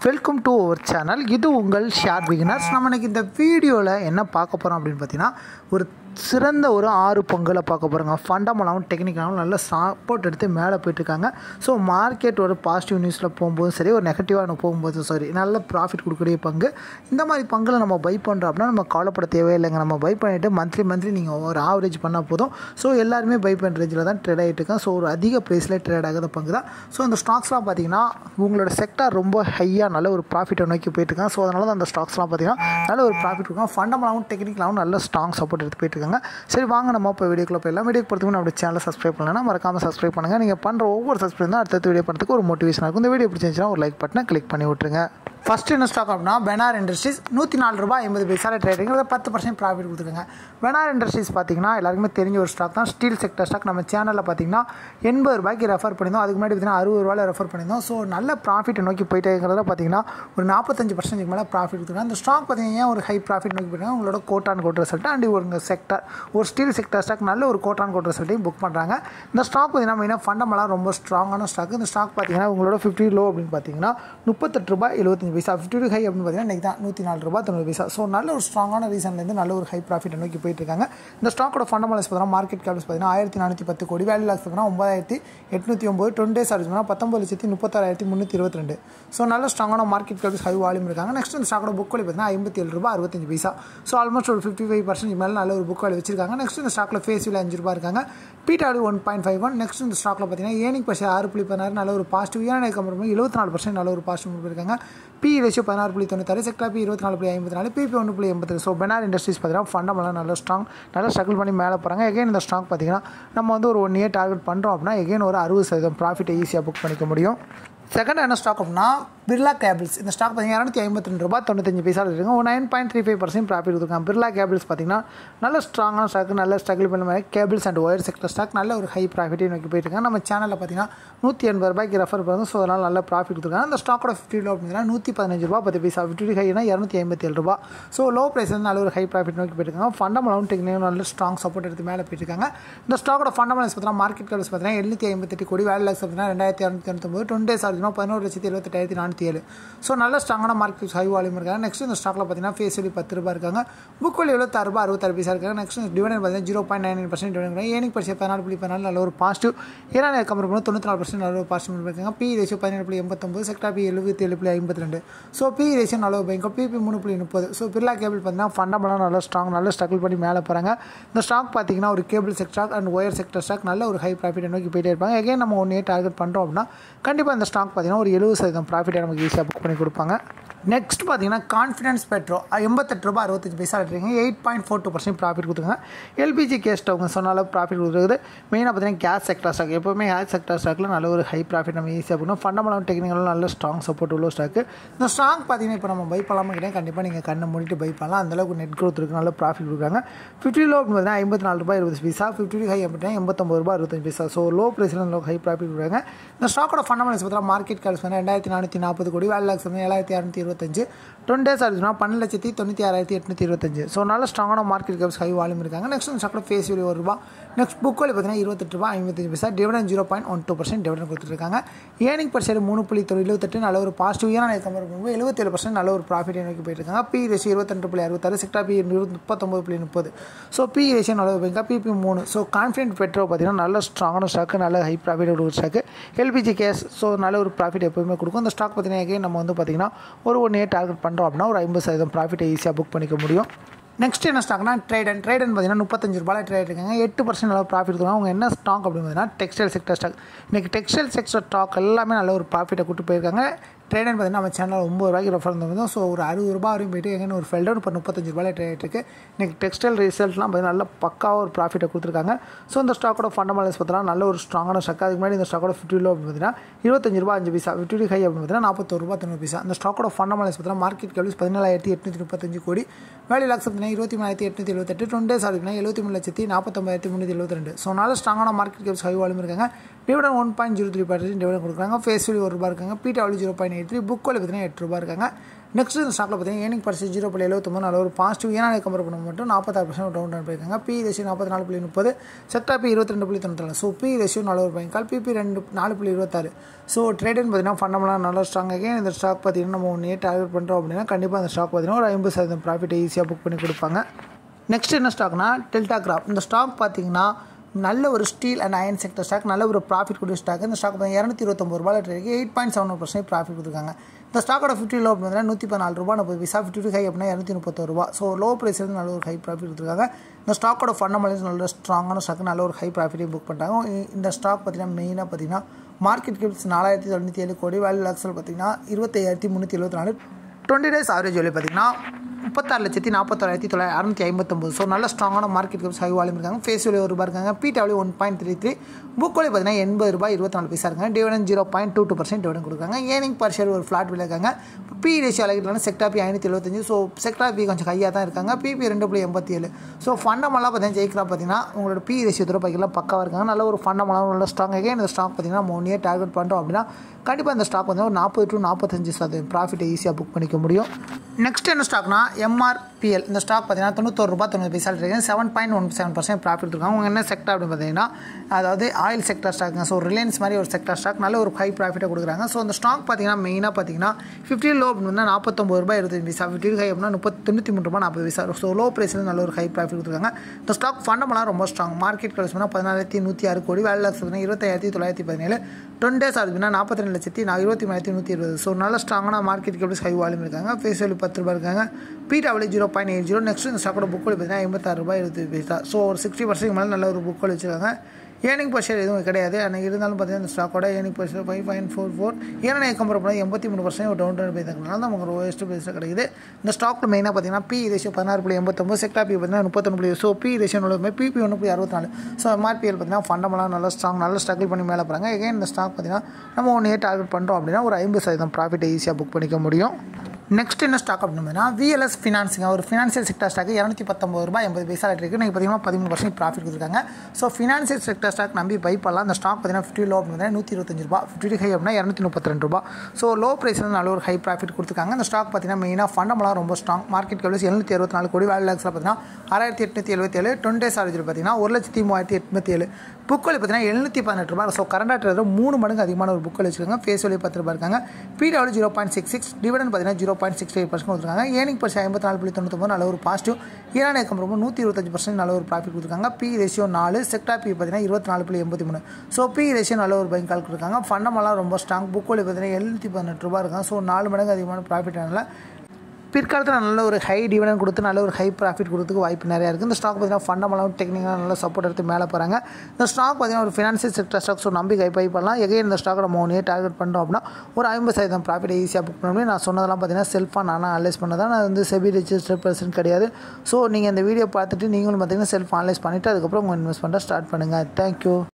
welcome to our channel இது உங்கள் share beginners நம்ம இன்னைக்கு இந்த வீடியோவில் என்ன பார்க்க போகிறோம் அப்படின்னு பார்த்தீங்கன்னா ஒரு சிறந்த ஒரு ஆறு பங்குகளை பார்க்க போகிறோங்க ஃபண்டமெண்டாகவும் டெக்னிக்கலாகவும் நல்ல சப்போர்ட் எடுத்து மேலே போயிட்டுருக்காங்க ஸோ மார்க்கெட் ஒரு பாசிட்டிவ் நியூஸில் போகும்போது சரி ஒரு நெகட்டிவாக போகும்போது சரி நல்ல ப்ராஃபிட் கொடுக்கக்கூடிய பங்கு இந்த மாதிரி பங்குல நம்ம பை பண்ணுறோம் அப்படின்னா நம்ம கவலைப்பட தேவையில்லைங்க நம்ம பை பண்ணிவிட்டு மந்த்லி மந்த்லி நீங்கள் ஒரு ஆவரேஜ் பண்ணால் போதும் ஸோ எல்லாருமே பை பண்ணுற ரேஞ்சில் தான் ட்ரேட் ஆகிட்டு இருக்கேன் ஸோ ஒரு அதிக ப்ரைஸில் ட்ரேட் ஆகுத பங்கு தான் ஸோ அந்த ஸ்டாக்ஸ்லாம் பார்த்தீங்கன்னா உங்களோட செக்டார் ரொம்ப ஹையாக நல்ல ஒரு ப்ராஃபிட்டை நோக்கி போயிட்டுருக்காங்க ஸோ அதனால தான் அந்த ஸ்டாக்ஸ்லாம் பார்த்தீங்கன்னா நல்ல ஒரு ப்ராஃபிட் இருக்கும் ஃபண்டமெண்டாகவும் டெக்னிக்கலாகவும் நல்ல ஸ்ட்ராங் சப்போர்ட் எடுத்து போயிட்டுருக்காங்க சரி வாங்க நம்ம இப்போ வீடியோக்குள்ள போயிடலாம் வீடியோ பொறுத்தவரை நம்ம சேனலை சப்ஸ்கிரைப் பண்ணலாம் மறக்காமல் சப்ஸ்கிரைப் பண்ணுங்கள் நீங்கள் பண்ணுற ஒவ்வொரு சப்ஸ்கிரைப் தான் அடுத்த வீடியோ பண்ணுறதுக்கு ஒரு மோட்டிவேஷனாக இருக்கும் இந்த வீடியோ பிடிச்சிருந்துச்சுன்னா ஒரு லைக் பட்டனை கிளிக் பண்ணி விட்டுருங்க ஃபஸ்ட்டு என்ன ஸ்டாக் அப்படின்னா பெனார் இண்டஸ்ட்ரீஸ் நூற்றி நாலு ரூபாய் ஐம்பது பைசால ட்ரேடிங் பத்து பர்சன்ட் ப்ராஃபிட் கொடுத்துருங்க பெனார் இண்டஸ்ட்ரீஸ் பார்த்தீங்கன்னா எல்லாருக்குமே தெரிஞ்ச ஒரு ஸ்டாக் தான் ஸ்டீல் செக்டர் ஸ்டாக் நம்ம சேனலில் பார்த்தீங்கன்னா எண்பது ரூபாய்க்கு ரெஃபர் பண்ணியிருந்தோம் அதுக்கு முன்னாடி பார்த்தீங்கன்னா அறுபது ரூபாயில் ரெஃபர் பண்ணியிருந்தோம் ஸோ நல்ல ப்ராஃபிட் நோக்கி போயிட்டே இருக்கிறத பார்த்தீங்கன்னா ஒரு நாற்பத்தஞ்சு பர்சன்டேஜ் மேலே ப்ராஃபிட் கொடுத்துருக்காங்க அந்த ஸ்டாக் பார்த்தீங்கன்னா ஏன் ஒரு ஹை ப்ராஃபிட் நோக்கி போயிருக்காங்க உங்களோட கோட்டான் கோட் ரிசல்ட் அண்ட் ஒரு செக்டர் ஒரு ஸ்டீல் செக்டர் ஸ்டாக் நல்ல ஒரு கோட்டான் கோட் ரிசல்ட்டையும் புக் பண்ணுறாங்க இந்த ஸ்டாக் பார்த்தீங்கன்னா மெயினாக ஃபண்டமெல்லாம் ரொம்ப ஸ்ட்ராங்கான ஸ்டாக் இந்த ஸ்டாக் பார்த்தீங்கன்னா உங்களோட ஃபிஃப்டி லோ அப்படின்னு பார்த்தீங்கன்னா முப்பத்தெட்டு ரூபாய் எழுபத்தஞ்சு பைசா ஃபிஃப்டி ஹை அப்படின்னு பார்த்தீங்கன்னா இன்றைக்கி தான் நூற்றி நாலு ரூபாய் தொண்ணூறு பைசா ஸோ நல்ல ஒரு ஸ்ட்ராங்கான ரீசன்லேருந்து நல்ல ஒரு ஹை ப்ராஃபிட் நோக்கி போயிட்டு இருக்காங்க இந்த ஸ்டாக்கோட ஃபண்டமெண்டல்ஸ் பார்த்தீங்கன்னா மார்க்கெட் கேப்ஸ் பார்த்தீங்கன்னா ஆயிரத்தி நானூற்றி பத்து கோடி வேல்யூ லாக்ஸ் பார்த்தீங்கன்னா ஒன்பதாயிரத்தி எட்நூற்றி ஒம்பது டுவெண்ட்டி டேஸ் ஆர்ஜ் பண்ணால் பத்தொம்பது லட்சத்தி முப்பத்தாறாயிரத்தி முந்நூற்றி இருபத்தி ரெண்டு ஸோ நல்ல ஸ்ட்ராங்கான மார்க்கெட் கேப்ஸ் ஹை வால்யூம் இருக்காங்க நெக்ஸ்ட் இந்த ஸ்டாக்கோட புக் வேலி பார்த்தீங்கன்னா ஐம்பத்தி ஏழு ரூபாய் அறுபத்தஞ்சு பைசா ஸோ ஆல்மோஸ்ட் ஒரு ஃபிஃப்டி ஃபைவ் பர்சன்ட் மேலே நல்ல ஒரு புக் வேலி வச்சிருக்காங்க நெக்ஸ்ட் இந்த ஸ்டாக்கில் ஃபேஸ் வேலி அஞ்சு ரூபாய் இருக்காங்க பிடாடி one point five one next இந்த ஸ்டாக்கில் பார்த்தீங்கன்னா ஏனிக் பர்சன்ட் ஆறு புள்ளி பதினாறு நல்ல ஒரு பாசிட்டிவ் ஏன் கம்பெனி எழுபத்தி நாலு பர்சன்ட் நல்ல ஒரு பாசிட்டிவ் இருக்காங்க பி ரேஷியோ பதினாறு புள்ளி தொண்ணூத்தாறு செக்டா பி இருபத்தி நாலு புள்ளி ஐம்பத்தி நாலு பிபி ஒன்று புள்ளி எண்பத்தி ஸோ பெனார் இண்டஸ்ட்ரீஸ் பார்த்தீங்கன்னா ஃபண்டமெல்லாம் நல்ல ஸ்ட்ராங் நல்லா ஸ்ட்ரகிள் பண்ணி மேலே போகிறாங்க எகைன் இந்த ஸ்டாக் பார்த்தீங்கன்னா நம்ம வந்து ஒரு ஒன் இயர் டார்கெட் பண்ணுறோம் அப்படின்னா எகைன் ஒரு அறுபது சதவீதம் ப்ராஃபிட்டை ஈஸியாக புக் பண்ணிக்க முடியும் செகண்ட் என்ன ஸ்டாக் அப்படின்னா பிர்லா கேபிள்ஸ் இந்த ஸ்டாக் பார்த்தீங்கன்னா இரநூத்தி ஐம்பத்தி ரெண்டு ரூபா தொண்ணூத்தஞ்சு பைசா இருக்குங்க ஒரு nine point three five percent profit கொடுத்துருக்காங்க பிர்லா கேபிள்ஸ் பார்த்தீங்கன்னா நல்ல ஸ்ட்ராங்கான ஸ்டாக் நல்ல ஸ்ட்ரகிள் பண்ண மாதிரி cables and wire sector stock நல்ல ஒரு ஹை ப்ராஃபிட்டே நோக்கி போயிட்டு இருக்காங்க நம்ம சேனலில் பார்த்தீங்கன்னா நூற்றி எண்பது ரூபாய்க்கு ரெஃபர் பண்ணுறது ஸோ அதனால் நல்ல ப்ராஃபிட் கொடுத்துருக்காங்க அந்த ஸ்டாக்கோட ஃபிஃப்டி லோ அப்படின்னா நூற்றி பதினஞ்சு ரூபா பத்து பைசா ஃபிஃப்டி ஹைனா இரநூத்தி ஐம்பத்தி ஏழு ரூபா ஸோ லோ ப்ரைஸ் வந்து நல்ல ஒரு ஹை ப்ராஃபிட் நோக்கி போயிருக்காங்க ஃபண்டமெண்டாகவும் டெக்னிக்கும் நல்ல ஸ்ட்ராங் சப்போர்ட் எடுத்து மேலே போயிட்டுருக்காங்க இந்த ஸ்டாக்கோட ஃபண்டமெண்டல்ஸ் பார்த்தீங்கன்னா மார்க்கெட் கேப்ஸ் பார்த்தீங்கன்னா எழுநூற்றி ஐம்பத்தெட்டு கோடி வேலை லேக்ஸ் பார்த்தீங்கன்னா ரெண்டாயிரத்தி இரநூத்தி தொண்ணூத்தொம்பது டுவெண்ட்டி டேஸ் ஆகுதுன்னா பதினோரு லட்சத்தி எழுபத்தெட்டாயிரத்தி நானூற்றி ஏழு ஸோ நல்ல ஸ்ட்ராங்கான மார்க்கெட் ஹை வால்யூம் இருக்காங்க நெக்ஸ்ட் இந்த ஸ்டாக்கில் பார்த்தீங்கன்னா ஃபேஸ் வேலி பத்து ரூபா இருக்காங்க புக் வேலி எழுபத்தாறு ரூபா அறுபத்தாறு பைசா இருக்காங்க நெக்ஸ்ட் டிவிடன் பார்த்தீங்கன்னா zero point nine nine percent dividend earning percent பதினாலு புள்ளி பதினாலு நல்ல ஒரு பாசிட்டிவ் ஈரான் கம்பெனி பண்ணி தொண்ணூற்றி நாலு பர்சன்ட் நல்ல ஒரு பாசிட்டிவ் இருக்காங்க பி ரேஷியோ பதினேழு புள்ளி எண்பத்தொம்பது செக்டா பி எழுபத்தி ஏழு புள்ளி ஐம்பத்தி ரெண்டு ஸோ பி ரேஷியோ நல்ல பேங்க் பிபி மூணு புள்ளி முப்பது ஸோ பிர்லா கேபிள் பார்த்தீங்கன்னா ஃபண்டமெண்டாக நல்ல ஸ்ட்ராங் நல்ல ஸ்ட்ரகிள் பண்ணி மேலே போகிறாங்க இந்த ஸ்டாக் பார்த்தீங்கன்னா ஒரு cable sector and wire sector stock நல்ல ஒரு ஹை ப்ராஃபிட்டை நோக்கி போயிட்டே இருப்பாங்க எகைன் நம்ம ஒன் இயர் டார்கெட் பண்ணுறோம் அப்படின்னா கண்டிப்பாக இந்த ஸ்டாக் பார்த்தீங்கன்னா ஒரு எழுபது சதவீதம் ப்ராஃபிட்டை நமக்கு ஈஸியாக புக் பண்ணி கொடுப்பாங்க நெக்ஸ்ட் பார்த்தீங்கன்னா கான்ஃபிடன்ஸ் பெட்ரோ எண்பத்தெட்டு ரூபா அறுபத்தஞ்சு பைசா எடுத்துருங்க eight point four two percent profit கொடுத்துருங்க எல்பிஜி கேஸ் ஸ்டவ்ங்க சொன்னாலும் ப்ராஃபிட் கொடுத்துருக்குது மெயினாக பார்த்தீங்கன்னா கேஸ் செக்டர் ஸ்டாக் எப்போவுமே கேஸ் செக்டர் ஸ்டாக்கில் நல்ல ஒரு ஹை ப்ராஃபிட் நம்ம ஈஸியாக பண்ணணும் ஃபண்டமெண்டல் டெக்னிக்கலும் நல்ல ஸ்ட்ராங் சப்போர்ட் உள்ள ஸ்டாக்கு இந்த ஸ்டாக் பார்த்தீங்கன்னா இப்போ நம்ம பை பண்ணலாமல் கிடையாது கண்டிப்பாக நீங்கள் கண்ணை மூடிட்டு பை பண்ணலாம் அந்தளவுக்கு நெட் க்ரோத் இருக்குது நல்ல ப்ராஃபிட் கொடுக்குறாங்க ஃபிஃப்டி லோ அப்படின்னு பார்த்தீங்கன்னா ஐம்பத்தி நாலு ரூபாய் இருபது பைசா ஃபிஃப்டி ஹை அப்படின்னா எண்பத்தொம்பது ரூபாய் அறுபத்தஞ்சு பைசா ஸோ லோ ப்ரைஸில் நல்ல ஹை ப்ராஃபிட் கொடுக்குறாங்க இந்த ஸ்டாக்கோட ஃபண்டமெண்டல்ஸ் பார்த்தீங்கன்னா மார்க்கெட் கேல்ஸ் வந்து ரெண்டாயிரத்தி நானூற்றி நாற்பது கோடி வேலை லேக்ஸ் வந்து ஏழாயிரத்தி இரநூத்தி இருபத்தஞ்சு டுவெண்ட்டி டேஸ் ஆச்சுன்னா பன்னெண்டு லட்சத்தி தொண்ணூற்றி ஆறாயிரத்தி எட்நூற்றி இருபத்தஞ்சு ஸோ நல்ல ஸ்ட்ராங்கான மார்க்கெட் கேப்ஸ் ஹை வால்யூம் இருக்காங்க நெக்ஸ்ட் இந்த ஸ்டாக்கோட ஃபேஸ் வேல்யூ ஒரு ரூபா நெக்ஸ்ட் புக் வேலி பார்த்தீங்கன்னா இருபத்தெட்டு ரூபா ஐம்பத்தஞ்சு பைசா dividend zero point one two percent dividend கொடுத்துருக்காங்க ஏர்னிங் பர் ஷேர் மூணு புள்ளி தொழில் எழுபத்தெட்டு நல்ல ஒரு பாசிட்டிவ் ஏன்னா கம்பேர் பண்ணும்போது எழுபத்தேழு பர்சன்ட் நல்ல ஒரு ப்ராஃபிட் நோக்கி போயிட்டு இருக்காங்க பி ரேஷியோ இருபத்தெண்டு புள்ளி அறுபத்தாறு செக்டா பி முப்பத்தொம்பது புள்ளி முப்பது ஸோ பி ரேஷியோ நல்ல போயிருக்கா பிபி மூணு ஸோ கான்ஃபிடென்ட் பெட்ரோ பார்த்தீங்கன்னா நல்ல ஸ்ட்ராங்கான ஸ்டாக்கு நல்ல ஹை ப்ராஃபிட் கொடுக்குற ஸ்டாக்கு எல்பிஜி கேஸ் ஸோ நல்ல ஒரு ப்ராஃபிட் எப்போவுமே கொடுக்கும் இந்த ஸ்டாக் பார்த்தீங்கன்னா நம்ம வந்து பார்த்தீங்கன்னா ஒரு ஒன் இயர் டார்கெட் பண்ணுறோம் அப்படின்னா ஒரு ஐம்பது சதவீதம் ப்ராஃபிட்டை ஈஸியாக புக் பண்ணிக்க முடியும் நெக்ஸ்ட் என்ன ஸ்டாக்னா ட்ரேடன் ட்ரேடன் பார்த்தீங்கன்னா முப்பத்தஞ்சு ரூபாயில் ட்ரேட் இருக்காங்க எட்டு பர்சன்ட் அளவு ப்ராஃபிட் கொடுக்குறாங்க அவங்க என்ன ஸ்டாக் அப்படின்னு பார்த்தீங்கன்னா டெக்ஸ்டைல் செக்டர் ஸ்டாக் இன்றைக்கி டெக்ஸ்டைல் செக்டர் ஸ்டாக் எல்லாமே நல்ல ஒரு ப்ராஃபிட்டை கூட்டு போயிருக்காங்க ட்ரேடன் பார்த்தீங்கன்னா நம்ம சேனல் ஒம்பது ரூபாய்க்கு ரெஃபர் இருந்தோம் ஸோ ஒரு அறுபது ரூபா வரையும் போயிட்டு எங்கே ஒரு ஃபெல்டர் இப்போ முப்பத்தஞ்சு ரூபாயில் ட்ரேட் இருக்குது இன்றைக்கி டெக்ஸ்டைல் ரிசல்ட்லாம் பார்த்தீங்கன்னா நல்ல பக்காவாக ஒரு ப்ராஃபிட்டை கொடுத்துருக்காங்க ஸோ இந்த ஸ்டாக்கோட ஃபண்டமெண்டல்ஸ் பார்த்தீங்கன்னா நல்ல ஒரு ஸ்ட்ராங்கான ஸ்டாக் அதுக்கு முன்னாடி இந்த ஸ்டாக்கோட ஃபிஃப்டி லோ அப்படின்னு பார்த்தீங்கன்னா இருபத்தஞ்சு ரூபா அஞ்சு பைசா ஃபிஃப்டி ஹை அப்படின்னு பார்த்தீங்கன்னா நாற்பத்தொரு ரூபா தொண்ணூறு பைசா இந்த ஸ்டாக்கோட ஃபண்டமெண்டல்ஸ் பார்த்தீங்கன்னா மார்க்கெட் கேபிள்ஸ் பதினேழாயிரத்தி எட்நூற்றி முப்பத்தஞ்சு கோடி வேல்யூ லாக்ஸ் பார்த்தீங்கன்னா இருபத்தி மூணாயிரத்தி எட்நூற்றி எழுபத்தெட்டு டுவெண்ட்டி டேஸ் ஆகுதுன்னா எழுபத்தி மூணு லட்சத்தி நாற்பத்தொம்பதாயிரத்தி முந்நூற்றி எழுபத்தி ரெண்டு ஸோ நல்ல ஸ்ட்ராங்கான மார்க்கெட் கேப்ஸ் ஹை வால்யூம் இருக்காங்க dividend one point zero three percent dividend கொடுக்குறாங்க ஃபேஸ் வேல்யூ ஒரு ரூபா இருக்காங்க PW zero point eight three book value பார்த்தீங்கன்னா எட்டு ரூபா இருக்காங்க நெக்ஸ்ட் இந்த ஸ்டாக்கில் பார்த்தீங்கன்னா ஏனிங் பர்சன்ட் ஜீரோ புள்ளி எழுபத்தொம்பது நல்ல ஒரு பாசிட்டிவ் ஏன்னா கம்பேர் பண்ண மட்டும் நாற்பத்தாறு பர்சன்ட் டவுன் டவுன் போயிருக்காங்க பி ரேஷியோ நாற்பத்தி நாலு புள்ளி முப்பது செக்டா பி இருபத்தி ரெண்டு புள்ளி தொண்ணூற்றி ஸோ பி ரேஷியோ நல்ல ஒரு பயங்கால் பிபி ரெண்டு நாலு புள்ளி இருபத்தாறு ஸோ ட்ரேடுன்னு பார்த்தீங்கன்னா ஃபண்டமெல்லாம் நல்லா ஸ்ட்ராங் ஆகி இந்த ஸ்டாக் பார்த்தீங்கன்னா நம்ம ஒன்றே டார்கெட் பண்ணுறோம் அப்படின்னா கண்டிப்பாக அந்த ஸ்டாக் பார்த்தீங்கன்னா ஒரு ஐம்பது சதவீதம் ப்ராஃபிட் ஈஸியாக புக் பண்ணி கொடுப்பாங்க நெக்ஸ்ட் என்ன ஸ்டாக்னா டெல்டா கிராப் இந்த ஸ்டாக் பார்த்தீங்கன்னா நல்ல ஒரு steel and iron sector stock நல்ல ஒரு ப்ராஃபிட் கொடுத்த ஸ்டாக் இந்த ஸ்டாக் பார்த்தீங்கன்னா இரநூத்தி இருபத்தொம்பது ரூபாயில் ட்ரேக்கு eight point seven percent profit கொடுத்துருக்காங்க இந்த ஸ்டாக்கோட ஃபிஃப்டி லோ அப்படின்னா நூற்றி பதினாலு ரூபா முப்பது பைசா ஃபிஃப்டி டூ ஹை அப்படின்னா இரநூத்தி முப்பத்தொரு ரூபா ஸோ லோ ப்ரைஸ் நல்ல ஒரு ஹை ப்ராஃபிட் கொடுத்துருக்காங்க இந்த ஸ்டாக்கோட ஃபண்டமெண்டல்ஸ் நல்ல ஸ்ட்ராங்கான ஸ்டாக் நல்ல ஒரு ஹை ப்ராஃபிட்டையும் புக் பண்ணுறாங்க இந்த ஸ்டாக் பார்த்தீங்கன்னா மெயினாக பார்த்தீங்கன்னா மார்க்கெட் கேப்ஸ் நாலாயிரத்தி தொண்ணூற்றி ஏழு கோடி வேல்யூ லாக்ஸில் பார்த்தீங்கன்னா இருபத்தையாயிரத்தி முந்நூற்றி எழுபத்தி நாலு டுவெண்ட்டி டேஸ் ஆவரேஜ் வேல்யூ பார்த்தீங்கன்னா முப்பத்தாறு லட்சத்தி நாற்பத்தாயிரத்தி தொள்ளாயிரத்தி அறுநூற்றி ஐம்பத்தொம்பது ஸோ நல்ல ஸ்ட்ராங்கான மார்க்கெட் கேப்ஸ் ஹை வால்யூம் இருக்காங்க ஃபேஸ் வேல்யூ ஒரு ரூபா இருக்காங்க PW one point three three book value பார்த்தீங்கன்னா எண்பது ரூபாய் இருபத்தி நாலு பைசா இருக்காங்க dividend zero point two two percent dividend கொடுக்குறாங்க ஏனிங் பர் ஷேர் ஒரு ஃப்ளாட் விலை இருக்காங்க பி ரேஷியோ அழகிட்டாலும் செக்டா பி ஐநூற்றி எழுபத்தஞ்சு ஸோ செக்டா பி கொஞ்சம் ஹையாக தான் இருக்காங்க பிபி ரெண்டு புள்ளி எண்பத்தி ஏழு ஸோ ஃபண்டமெல்லாம் பார்த்தீங்கன்னா ஜெயிக்கிறா பார்த்தீங்கன்னா உங்களோட பி ரேஷியோ தூரம் பார்க்கலாம் பக்காவாக இருக்காங்க நல்ல ஒரு ஃபண்டமெல்லாம் நல்ல ஸ்ட்ராங்காக இந்த ஸ்டாக் பார்த்தீங்கன்னா மூணு இயர் டார்கெட் பண்ணுறோம் அப்படின்னா கண்டிப்பாக இந்த ஸ்டாக் வந்து ஒரு நாற்பது டு நாற்பத்தஞ்சு சதவீதம் ப்ராஃபிட்டை ஈஸியாக புக் பண்ணிக்க முடியும் நெக்ஸ்ட் என்ன ஸ்டாக்னா எம்ஆர்பிஎல் இந்த ஸ்டாக் பார்த்தீங்கன்னா தொண்ணூத்தொரு ரூபா தொண்ணூறு பைசா இருக்கு seven point one seven percent profit இருக்காங்க அவங்க என்ன செக்டர் அப்படின்னு பார்த்தீங்கன்னா அதாவது ஆயில் செக்டர் ஸ்டாக்ங்க ஸோ ரிலையன்ஸ் மாதிரி ஒரு செக்டர் ஸ்டாக் நல்ல ஒரு ஹை ப்ராஃபிட்டை கொடுக்குறாங்க ஸோ அந்த ஸ்டாக் பார்த்தீங்கன்னா மெயினாக பார்த்தீங்கன்னா ஃபிஃப்டி லோ அப்படின்னா நாற்பத்தொம்பது ரூபாய் இருபத்தஞ்சு பைசா ஃபிஃப்டி ஹை அப்படின்னா முப்பத்தி தொண்ணூற்றி மூணு ரூபா நாற்பது பைசா ஸோ லோ ப்ரைஸில் நல்ல ஒரு ஹை ப்ராஃபிட் கொடுத்துருக்காங்க இந்த ஸ்டாக் ஃபண்டமெல்லாம் ரொம்ப ஸ்ட்ராங் மார்க்கெட் கிளஸ் பண்ணால் பதினாயிரத்தி நூற்றி ஆறு கோடி வேலை லாக்ஸ் பார்த்தீங்கன்னா இருபத்தாயிரத்தி தொள்ளாயிரத்தி பதினேழு டுவெண்ட் டேஸ் ஆகுதுன்னா நாற்பத்தி ரெண்டு லட்சத்தி நான் இருபத்தி மூணாயிரத்தி நூற்றி இருபது ஸோ நல்ல ஸ்ட்ராங்கான மார்க்கெட் கேபிள்ஸ் ஹை வால்யூம் இருக்காங்க ஃபேஸ் வேல்யூ பத்து ரூபாய் இருக்காங்க PW zero point eight zero next இந்த ஸ்டாக்கோட புக் பார்த்தீங்கன்னா எண்பத்தாறு ரூபாய் இருபது பைசா ஸோ ஒரு சிக்ஸ்டி பர்சன்ட் மேலே நல்ல ஒரு புக் வச்சுருக்காங்க ஏர்னிங் பர் ஷேர் எதுவும் கிடையாது ஆனால் இருந்தாலும் பார்த்தீங்கன்னா இந்த ஸ்டாக்கோட earning per share five point four four ஏன்னா கம்பேர் பண்ணால் எண்பத்தி மூணு பர்சன்ட் ஒரு டவுன் டவுன் போயிருக்கனால தான் நமக்கு லோயஸ்ட் ப்ரைஸில் கிடைக்குது இந்த ஸ்டாக்கில் மெயினாக பார்த்தீங்கன்னா பி ரேஷியோ பதினாறு புள்ளி எண்பத்தொம்பது செக்டா பி பார்த்தீங்கன்னா முப்பத்தொன்று புள்ளி ஸோ பி ரேஷியோ உள்ளதுமே பிபி ஒன்று புள்ளி அறுபத்தி நாலு ஸோ எம்ஆர்பிஎல் பார்த்தீங்கன்னா ஃபண்டமெல்லாம் நல்லா ஸ்ட்ராங் நல்லா ஸ்ட்ரகிள் பண்ணி மேலே போகிறாங்க எகைன் இந்த ஸ்டாக் பார்த்தீங்கன்னா நம்ம ஒன் இயர் டார்கெட் பண்ணுறோம் அப்படின்னா ஒரு ஐம்பது சதவீதம் ப்ராஃபிட்டை ஈஸியாக புக் பண்ணிக்க முடியும் நெக்ஸ்ட் என்ன ஸ்டாக் அப்படின்னா விஎல்எஸ் ஃபினான்ஸிங்க ஒரு ஃபினான்ஷியல் செக்டர் ஸ்டாக் இரநூத்தி பத்தொம்பது ரூபாய் எண்பது பைசா இருக்குது நீங்கள் பார்த்தீங்கன்னா பதிமூணு பர்சன்ட் ப்ராஃபிட் கொடுத்துருக்காங்க ஸோ ஃபினான்ஷியல் செக்டர் ஸ்டாக் நம்பி பை பண்ணலாம் அந்த ஸ்டாக் பார்த்தீங்கன்னா ஃபிஃப்டி லோ அப்படின்னா நூற்றி இருபத்தஞ்சு ரூபா ஃபிஃப்டி ஹை அப்படின்னா இரநூத்தி முப்பத்தி ரெண்டு ரூபா ஸோ லோ ப்ரைஸில் நல்ல ஒரு ஹை ப்ராஃபிட் கொடுத்துருக்காங்க அந்த ஸ்டாக் பார்த்தீங்கன்னா மெயினாக ஃபண்டமெல்லாம் ரொம்ப ஸ்ட்ராங் மார்க்கெட் கேபிள்ஸ் எழுநூற்றி அறுபத்தி நாலு கோடி வேலை லேக்ஸில் பார்த்தீங்கன்னா ஆறாயிரத்தி எட்நூற்றி எழுபத்தி ஏழு டுவெண்ட்டி டேஸ் ஆவரேஜில் பார்த்தீங்கன்னா ஒரு லட்சத்தி மூவாயிரத்தி எட்நூற்றி ஏழு புக் வேலி பார்த்தீங்கன்னா எழுநூற்றி பதினெட்டு ரூபா ஸோ கரண்ட் ட்ரேடர் மூணு மடங்கு அதிகமான ஒரு புக் வச்சுருக்காங்க ஃபேஸ் வேலி பத்து ரூபா இருக்காங்க PW zero point six six dividend பார்த்தீங்கன்னா zero point six eight percent கொடுத்துருக்காங்க ஏனிங் பர்சன்ட் ஐம்பத்தி நாலு புள்ளி தொண்ணூத்தொம்பது நல்ல ஒரு பாசிட்டிவ் ஈரான் கம்பெனி நூற்றி இருபத்தஞ்சு பர்சன்ட் நல்ல ஒரு ப்ராஃபிட் கொடுத்துருக்காங்க பி ரேஷியோ நாலு செக்டா பி பார்த்தீங்கன்னா இருபத்தி நாலு புள்ளி எண்பத்தி மூணு ஸோ பி ரேஷியோ நல்ல ஒரு பேங்க் கால் கொடுத்துருக்காங்க ஃபண்டமெல்லாம் ரொம்ப ஸ்ட்ராங் புக் வேலி பார்த்தீங்கன்னா எழுநூற்றி பதினெட்டு ரூபா இருக்காங்க ஸோ நாலு மடங்கு அதிகமான ப்ராஃபிட் அதனால் பிற்காலத்தில் நல்ல ஒரு ஹை டிவிடன் கொடுத்து நல்ல ஒரு ஹை ப்ராஃபிட் கொடுத்துக்கு வாய்ப்பு நிறையா இருக்குது இந்த ஸ்டாக் பார்த்தீங்கன்னா ஃபண்டமெல்லாம் டெக்னிக்கலாக நல்ல சப்போர்ட் எடுத்து மேலே போகிறாங்க இந்த ஸ்டாக் பார்த்தீங்கன்னா ஒரு ஃபினான்ஷியல் செக்டர் ஸ்டாக் ஸோ நம்பி கை பை பண்ணலாம் எகைன் இந்த ஸ்டாக்கோட மூணு இயர் டார்கெட் பண்ணுறோம் அப்படின்னா ஒரு ஐம்பது சதவீதம் ப்ராஃபிட் ஈஸியாக புக் பண்ண முடியும் நான் சொன்னதெல்லாம் பார்த்தீங்கன்னா செல்ஃபாக நானும் அனலைஸ் பண்ணதான் நான் வந்து செபி ரிஜிஸ்டர் பர்சன் கிடையாது ஸோ நீங்கள் இந்த வீடியோ பார்த்துட்டு நீங்களும் பார்த்தீங்கன்னா செல்ஃப் அனலைஸ் பண்ணிவிட்டு அதுக்கப்புறம் உங்கள் இன்வெஸ்ட்மெண்ட்டை ஸ்டார்ட் பண்ணுங்கள் தேங்க்யூ